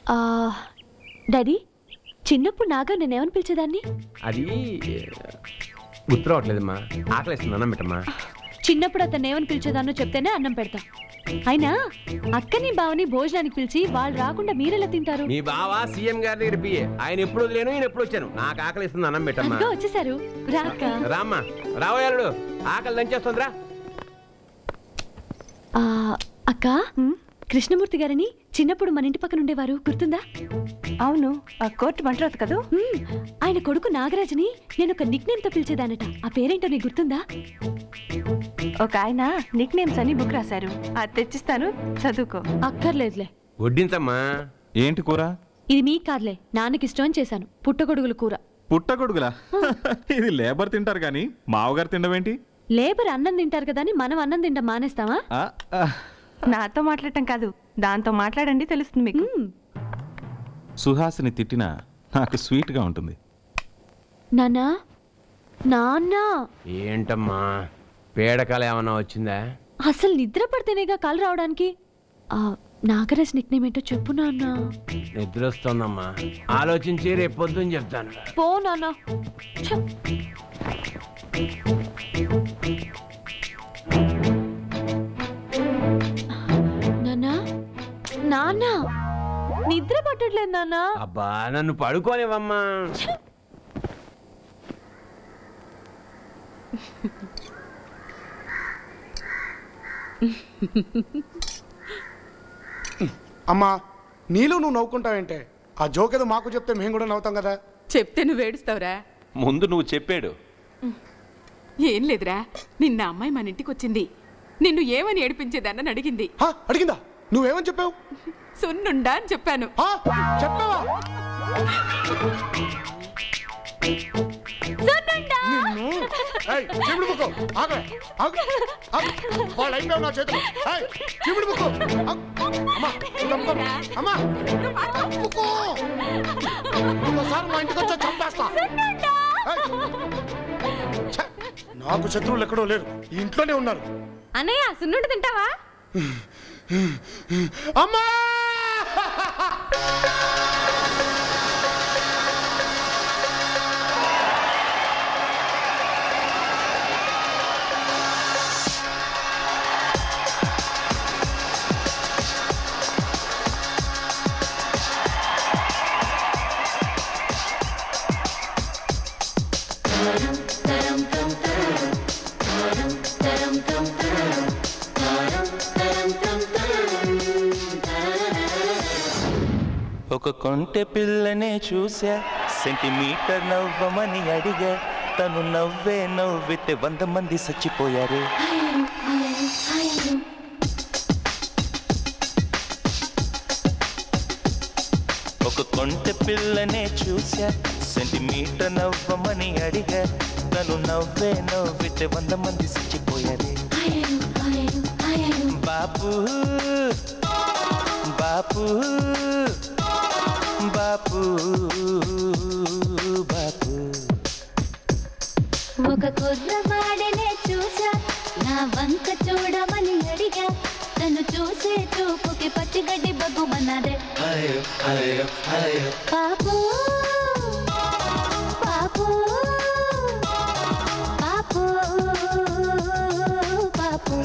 ఆ, డాడీ చిన్నప్పుడు నాగా నేనేమని పిలిచేదాన్ని అది గుర్తు రావట్లేదమ్మా ఆకలిస్తుంది అన్నం పెట్టమ్మా చిన్నప్పుడు అతను ఏమని పిలిచేదాన్నో చెప్తేనే అన్నం పెడతా అయినా అక్కని బావని భోజనానికి పిలిచి వాళ్ళు రాకుండా మీరెలా తింటారు మీ బావ సీఎం గారి దగ్గర పిఏ ఆయన ఎప్పుడు వదిలేను ఈయన ఎప్పుడు వచ్చాను నాకు ఆకలిస్తుంది అన్నం పెట్టమ్మా అదిగో వచ్చేసారు రాక రామ్మా రావయాలుడు ఆకలి దంచేస్తుందిరా ఆ, అక్క కృష్ణమూర్తి గారని చిన్నప్పుడు మన ఇంటి పక్కన ఉండేవారు గుర్తుందా అవును ఆ కోర్టు మంటరాదు కదూ హ్మ్, ఆయన కొడుకు నాగరాజుని నేను ఒక నిక్ తో పిలిచేదానట ఆ పేరేంటో నీకు గుర్తుందా ఒక ఆయన నిక్ నేమ్స్ అని బుక్ రాశారు అది తెచ్చిస్తాను చదువుకో అక్కర్లేదులే వడ్డించమ్మా ఏంటి కూర ఇది మీ కాదులే నాన్నకి ఇష్టం అని చేశాను పుట్టగొడుగుల కూర పుట్టగొడుగులా ఇది లేబర్ తింటారు కానీ మావగారు తినడమేంటి లేబర్ అన్నం తింటారు కదా అని మనం అన్నం తింటాం మానేస్తామా ఆ, ఆ. నాతో మాట్లాడటం కాదు దాంతో మాట్లాడండి తెలుస్తుంది మీకు హ్మ్, సుహాసిని తిట్టినా నాకు స్వీట్గా ఉంటుంది నాన్నా నాన్న ఏంటమ్మా పేడకాల ఏమన్నా వచ్చిందా అసలు నిద్ర పడితేనేగా కాలు రావడానికి ఆ, నాగరాజ్ నిక్ నేమ్ ఏంటో చెప్పు నాన్న నిద్ర వస్తుందమ్మా ఆలోచించి రేపు పొద్దున్న చెప్తాను పో నాన్న ఛ, నాన్న నాన్న నిద్ర పట్టట్లేదు నాన్న అబ్బా నన్ను పడుకోనివమ్మా అమ్మా నీళ్ళు నువ్వు నవ్వుకుంటావేంటే ఆ జోక్ ఏదో మాకు చెప్తే మేము కూడా నవ్వుతాం కదా చెప్తే నువ్వు ఏడుస్తావురా ముందు నువ్వు చెప్పాడు ఏం లేదురా నిన్న అమ్మాయి మన ఇంటికి వచ్చింది నిన్ను ఏమని ఏడిపించేదాన్నని అడిగింది హా, అడిగిందా నువ్వేమని చెప్పావు సున్నుండా అని చెప్పాను హా, చెప్పావా నిన్ను ఏయ్, చిమిడి ముక్కు ఆగు ఆగు ఆగు వాళ్ళు అయిపోయావు నా చేతులు ఏయ్, చిమిడి ముక్కు ఆగు. అమ్మా ఇంకొక- అమ్మా ముక్కు ఇంకోసారి మా ఇంటికి వచ్చా చంపేస్తా ఏయ్. ఛ, నాకు శత్రువులు ఎక్కడో లేరు ఈ ఇంట్లోనే ఉన్నారు అన్నయ్య సున్నుండి తింటావా అమ్మా ఒక కొంటె పిల్లనే చూసా సెంటీమీటర్ నవ్వమని అడిగా తను నవ్వే నవ్వితే వంద మంది చచ్చిపోయారు ఒక కొంటె పిల్లనే చూసా సెంటీమీటర్ నవ్వమని అడిగా తను నవ్వే నవ్వితే వంద మంది చచ్చిపోయారు బాపు బాపు బాపు బాపు ఒక కుర్రవాడినే చూసా నా వంక చూడమని అడిగా తను చూసే చూపుకి పచ్చిగడ్డి బగ్గుమన్నదే పాపు పాపు పాపు పాపు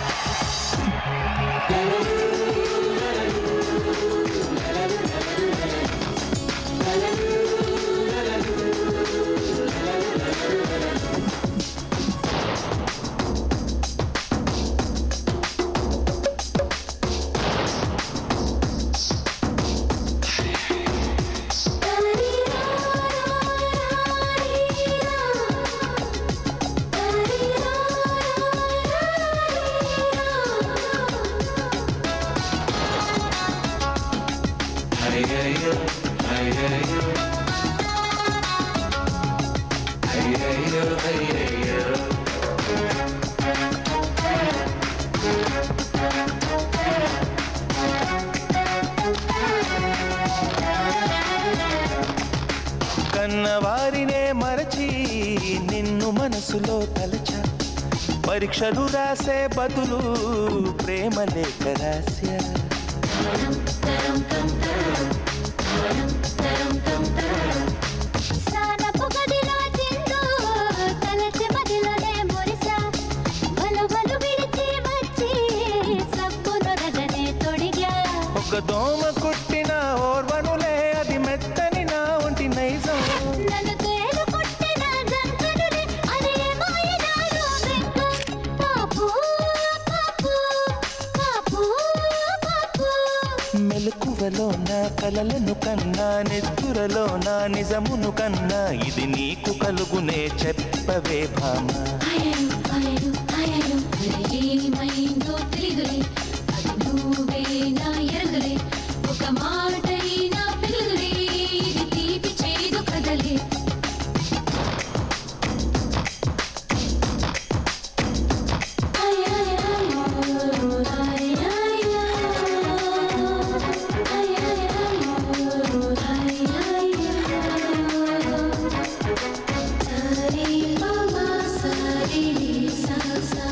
కన్నవారినే మరచి నిన్ను మనసులో తలచా పరీక్షలు రాసే బదులు ప్రేమ లేఖ రాశా స్నానపు గదిలో చిందు తలచి మదిలోనే మురిసా బలు బలు విడిచి వచ్చి సబ్బును రగనే తొడిగా ఒక దోమ కుట్టిన ఓర్వనులే అది మెత్తని నా ఒంటి నైజం నన్ను తేలు కొట్టిన జంకనులే అదే మాయదారు బెంగ పాపు పాపు పాపు పాపు మెలకువలో నా కలలను కన్నా నెత్తురలో నా నిజమును కన్నా ఇది నీకు కలుగునే చెప్పవే భామ ఆయరు ఆయరు ఆయరు ఏమైందో తెలీదులే అది నువ్వేనా ఎరగలే ఒక మాటైనా పిలుదులే ఇది తీపి చేదు కదలే ఆయ్ ఆయ్ ఆయ్ ఆయ్ ఆయ్ ఆయ్ ఆయ్ ఆయ్ సరి మమ సరి రి సా సా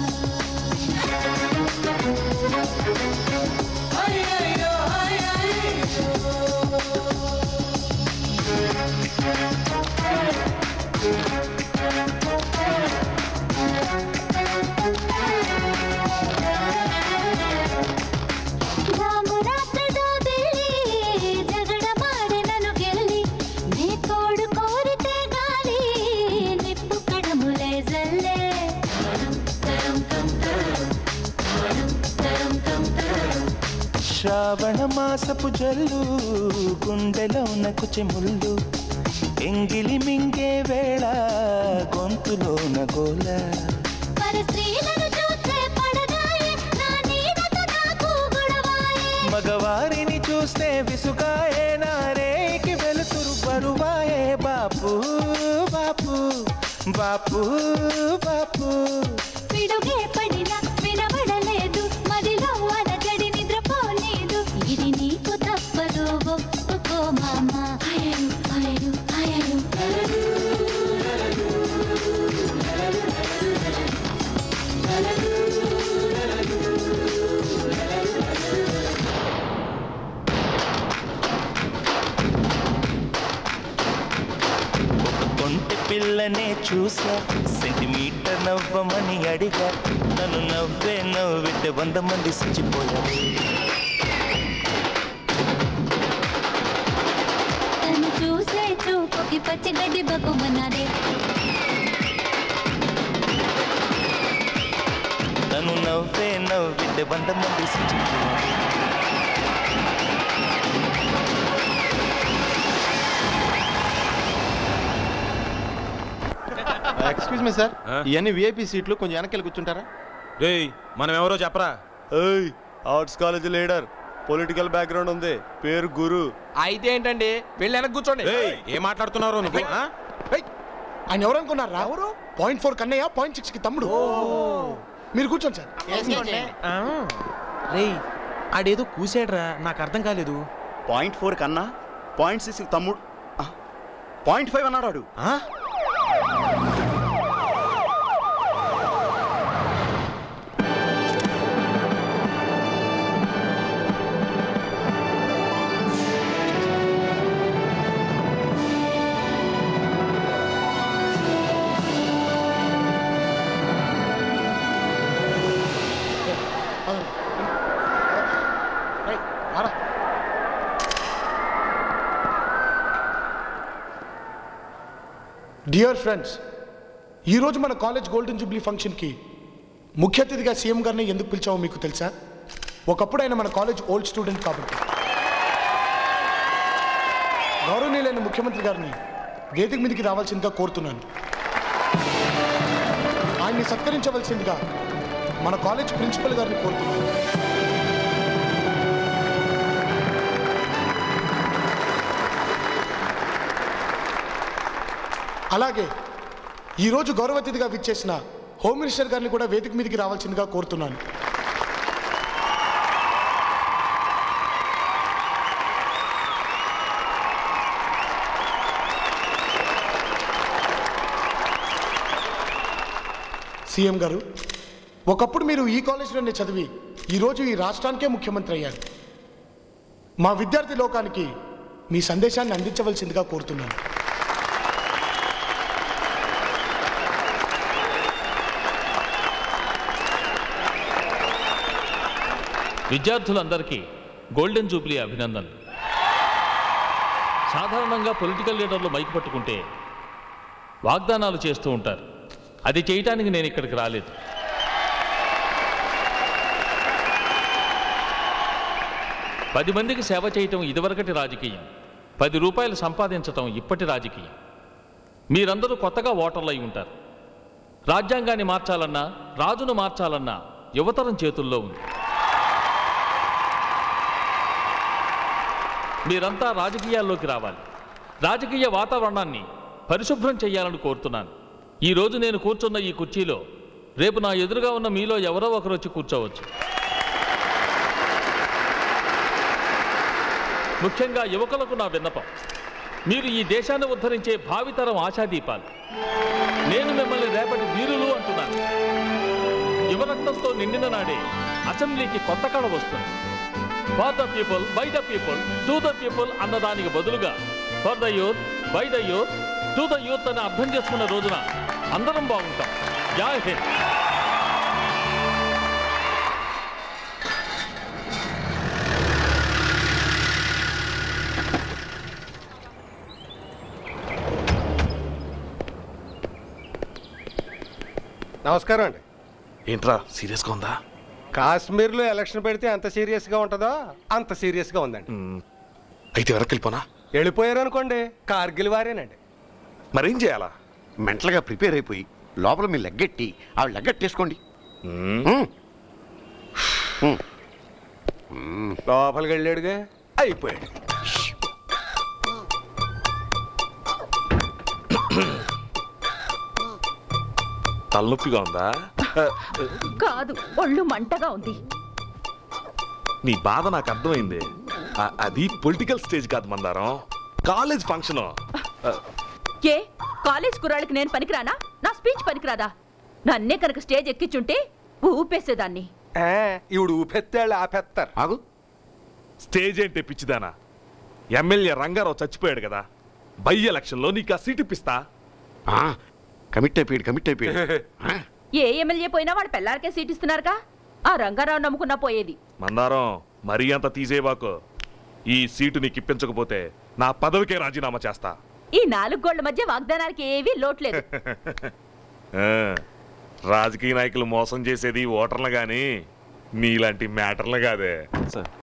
రామురాత్రిదో దిల్లి జగడ మాడే నన్ను గెల్లి నీ తోడు కోరితే గాలి నిప్పు కడములే జల్లే తరం కం తరం తరం కం తరం శ్రావణ మాసపు జల్లు గుండెలోన కుచెముళ్ళు ఎంగిలి మింగే వేళ గొంతులోన గోల మరి స్త్రీలను చూస్తే పడగాయే నా నీడతో నాకు గొడవాయే మగవారిని చూస్తే విసుగాయే నారేకి వెలుతురు బరువాయే బాపు బాపు బాపు బాపు పిడుగే పడినా వినబడలేదు మదిలో అలజడి నిద్రపోలేదు ఇది నీకు తప్పదు ఒప్పుకో మామ ఆయరు ఆయరు ఆయరు ఒక కొంటె పిల్లనే చూసా సెంటీమీటర్ నవ్వమని అడిగా నన్ను నవ్వే నవ్వితే వంద మంది చచ్చిపోయారు తను చూసే చూపుకి పచ్చిగడ్డి బగుమన్నదే నన్ను నవ్వే నవ్వితే వంద మంది చచ్చిపోయారు ఎక్స్క్యూజ్ మీ సార్ ఆ? ఇవన్నీ విఐపి సీట్లు కొంచెం వెనకెళ్ళి కూర్చుంటారా రేయ్ మనం ఎవరో చెప్పరా ఏయ్ arts college leader political background ఉంది పేరు గురు అయితే ఏంటండి వెళ్ళి వెనక్కి కూర్చోండి ఏం మాట్లాడుతున్నారో నువ్వు ఆ? ఆయన ఎవరు అనుకున్నారా ఎవరు పాయింట్ ఫోర్ కన్నయ్య పాయింట్ సిక్స్ కి తమ్ముడు మీరు కూర్చోండి సార్ రేయ్ ఆడేదో కూసాడ్రా నాకు అర్థం కాలేదు పాయింట్ ఫోర్ కన్నా పాయింట్ సిక్స్ తమ్ముడు పాయింట్ ఫైవ్ అన్నాడు వాడు. ఆ? రేయ్, రారా. డియర్ ఫ్రెండ్స్ ఈరోజు మన కాలేజ్ గోల్డెన్ జూబ్లీ ఫంక్షన్కి ముఖ్య అతిథిగా సీఎం గారిని ఎందుకు పిలిచామో మీకు తెలుసా ఒకప్పుడు ఆయన మన కాలేజ్ ఓల్డ్ స్టూడెంట్ కాబట్టి గౌరవనీయులైన ముఖ్యమంత్రి గారిని వేదిక మీదకి రావాల్సిందిగా కోరుతున్నాను ఆయన్ని సత్కరించవలసిందిగా మన కాలేజ్ ప్రిన్సిపల్ గారిని కోరుతున్నాను అలాగే ఈరోజు గౌరవ అతిథిగా విచ్చేసిన హోమ్ మినిస్టర్ గారిని కూడా వేదిక మీదకి రావాల్సిందిగా కోరుతున్నాను సీఎం గారు ఒకప్పుడు మీరు ఈ కాలేజీలోనే చదివి ఈరోజు ఈ రాష్ట్రానికే ముఖ్యమంత్రి అయ్యారు మా విద్యార్థి లోకానికి మీ సందేశాన్ని అందించవలసిందిగా కోరుతున్నాను విద్యార్థులందరికీ గోల్డెన్ జూబ్లీ అభినందనలు సాధారణంగా పొలిటికల్ లీడర్లు మైక్ పట్టుకుంటే వాగ్దానాలు చేస్తూ ఉంటారు అది చేయటానికి నేను ఇక్కడికి రాలేదు పది మందికి సేవ చేయటం ఇదివరకటి రాజకీయం పది రూపాయలు సంపాదించటం ఇప్పటి రాజకీయం మీరందరూ కొత్తగా ఓటర్లు అయి ఉంటారు రాజ్యాంగాన్ని మార్చాలన్నా రాజును మార్చాలన్నా యువతరం చేతుల్లో ఉంది మీరంతా రాజకీయాల్లోకి రావాలి రాజకీయ వాతావరణాన్ని పరిశుభ్రం చేయాలని కోరుతున్నాను ఈ రోజు నేను కూర్చున్న ఈ కుర్చీలో రేపు నా ఎదురుగా ఉన్న మీలో ఎవరో ఒకరు వచ్చి కూర్చోవచ్చు ముఖ్యంగా యువకులకు నా విన్నపం మీరు ఈ దేశాన్ని ఉద్ధరించే భావితరం ఆశాదీపాలు నేను మిమ్మల్ని రేపటి వీరులు అంటున్నాను యువరక్తంతో నిండిన నాడే అసెంబ్లీకి కొత్త కళ వస్తుంది for the people by the people to the people అన్నదానికి బదులుగా for the youth by the youth to the youth అని అర్థం చేసుకున్న రోజున అందరం బాగుంటాం జై హింద్ నమస్కారం అండి ఏంట్రా సీరియస్గా ఉందా కాశ్మీర్లో ఎలక్షన్ పెడితే ఎంత సీరియస్గా ఉంటుందో అంత సీరియస్గా ఉందండి అయితే వెనక్కి వెళ్ళిపోనా వెళ్ళిపోయారు అనుకోండి కార్గిల్ వారేనండి మరేం చేయాలా మెంటల్గా ప్రిపేర్ అయిపోయి లోపల మీ లెగ్గెట్టి ఆ లెగ్గెట్టేసుకోండి మ్మ్. మ్మ్. మ్మ్. లోపలికి వెళ్ళాడుగా అయిపోయాడు తలనొప్పిగా ఉందా కాదు ఒళ్ళు మంటగా ఉంది నీ బాధ నాకు అర్థమైంది ఆ, అది పొలిటికల్ స్టేజ్ కాదు మందారం కాలేజ్ ఫంక్షన్ ఏ కాలేజ్ కుర్రాళ్ళకి నేను పనికిరానా నా స్పీచ్ పనికిరాదా నన్నే కనుక స్టేజ్ ఎక్కించుంటే ఊపేసేదాన్ని ఇవిడు ఊపెత్తాళ్ళు ఆపేస్తారు ఆగు స్టేజ్ ఏంటి పిచ్చిదానా ఎమ్మెల్యే రంగారావు చచ్చిపోయాడు కదా బై ఎలక్షన్లో నీకు ఆ సీట్ ఇప్పిస్తా కమిట్ అయిపోయాడు కమిట్ అయిపోయాడు ఏ ఎమ్మెల్యే పోయినా వాడు పెళ్ళారికే సీట్ ఇస్తున్నారుగా ఆ రంగారావు నమ్ముకున్నా పోయేది మందారం మరీ అంత తీసేవాకు ఈ సీటు నీకు ఇప్పించకపోతే నా పదవికే రాజీనామా చేస్తా ఈ నాలుగు గోళ్ల మధ్య వాగ్దానానికి ఏవీ లోట్లేదు ఆ, రాజకీయ నాయకులు మోసం చేసేది ఓటర్లు గాని నీలాంటి మ్యాటర్లు కాదే